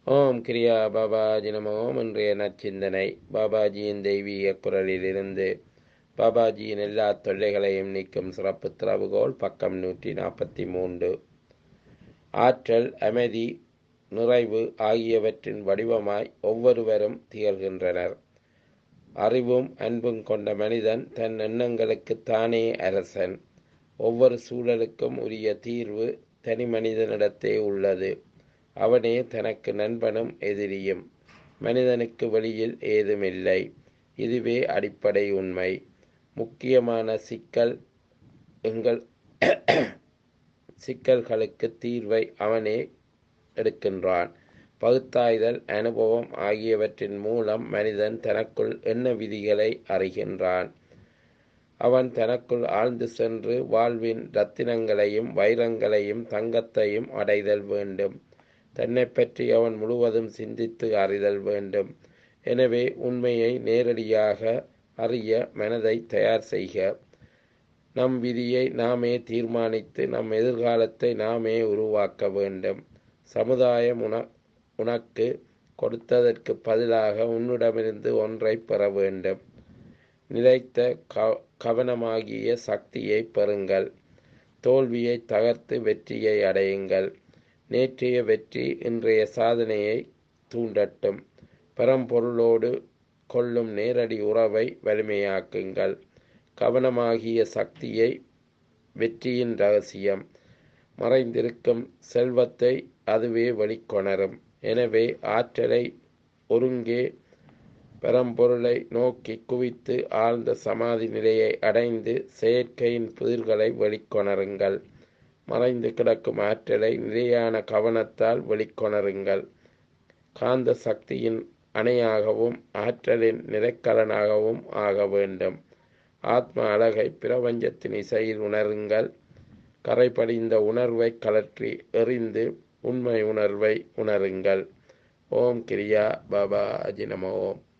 ஓம் கிரியா பாபாஜி நம ஓம் இன்றைய நற்சிந்தனை பாபாஜியின் தெய்வீக குரலிலிருந்து பாபாஜியின் எல்லா தொல்லைகளையும் நீக்கும் சிறப்பு திறவுகோல் பக்கம் நூற்றி நாற்பத்தி மூன்று ஆற்றல் அமைதி நிறைவு ஆகியவற்றின் வடிவமாய் ஒவ்வொருவரும் திகழ்கின்றனர் அறிவும் அன்பும் கொண்ட மனிதன் தன் எண்ணங்களுக்கு தானே அரசன் ஒவ்வொரு சூழலுக்கும் உரிய தீர்வு தனி மனிதனிடத்தே உள்ளது அவனே தனக்கு நண்பனும் எதிரியும் மனிதனுக்கு வெளியில் ஏதுமில்லை இதுவே அடிப்படை உண்மை முக்கியமான சிக்கல் எங்கள் சிக்கல்களுக்கு தீர்வை அவனே எடுக்கின்றான் பகுத்தாய்தல் அனுபவம் ஆகியவற்றின் மூலம் மனிதன் தனக்குள் என்ன விதிகளை அறிகின்றான் அவன் தனக்குள் ஆழ்ந்து சென்று வாழ்வின் ரத்தினங்களையும் வைரங்களையும் தங்கத்தையும் அடைதல் வேண்டும் தன்னை பற்றி அவன் முழுவதும் சிந்தித்து அறிதல் வேண்டும் எனவே உண்மையை நேரடியாக அறிய மனதை தயார் செய்க நம் விதியை நாமே தீர்மானித்து நம் எதிர்காலத்தை நாமே உருவாக்க வேண்டும் சமுதாயம் உன உனக்கு கொடுத்ததற்கு பதிலாக உன்னிடமிருந்து ஒன்றை பெற வேண்டும் நிலைத்த கவனமாகிய சக்தியை பெறுங்கள் தோல்வியை தகர்த்து வெற்றியை அடையுங்கள் நேற்றைய வெற்றி இன்றைய சாதனையை தூண்டட்டும் பரம்பொருளோடு கொள்ளும் நேரடி உறவை வலிமையாக்குங்கள் கவனமாகிய சக்தியை வெற்றியின் ரகசியம் மறைந்திருக்கும் செல்வத்தை அதுவே வெளிக்கொணரும் எனவே ஆற்றலை ஒருங்கே பரம்பொருளை நோக்கி குவித்து ஆழ்ந்த சமாதி நிலையை அடைந்து செயற்கையின் புதிர்களை வெளிக்கொணருங்கள் மறைந்து கிடக்கும் ஆற்றலை நிலையான கவனத்தால் வெளிக்கொணருங்கள் காந்த சக்தியின் அணையாகவும் ஆற்றலின் நிலைக்கலனாகவும் ஆக வேண்டும் ஆத்ம அழகை பிரபஞ்சத்தின் இசையில் உணருங்கள் கரைபடிந்த உணர்வை கலற்றி எறிந்து உண்மை உணர்வை உணருங்கள் ஓம் கிரியா பாபா அஜினம ஓம்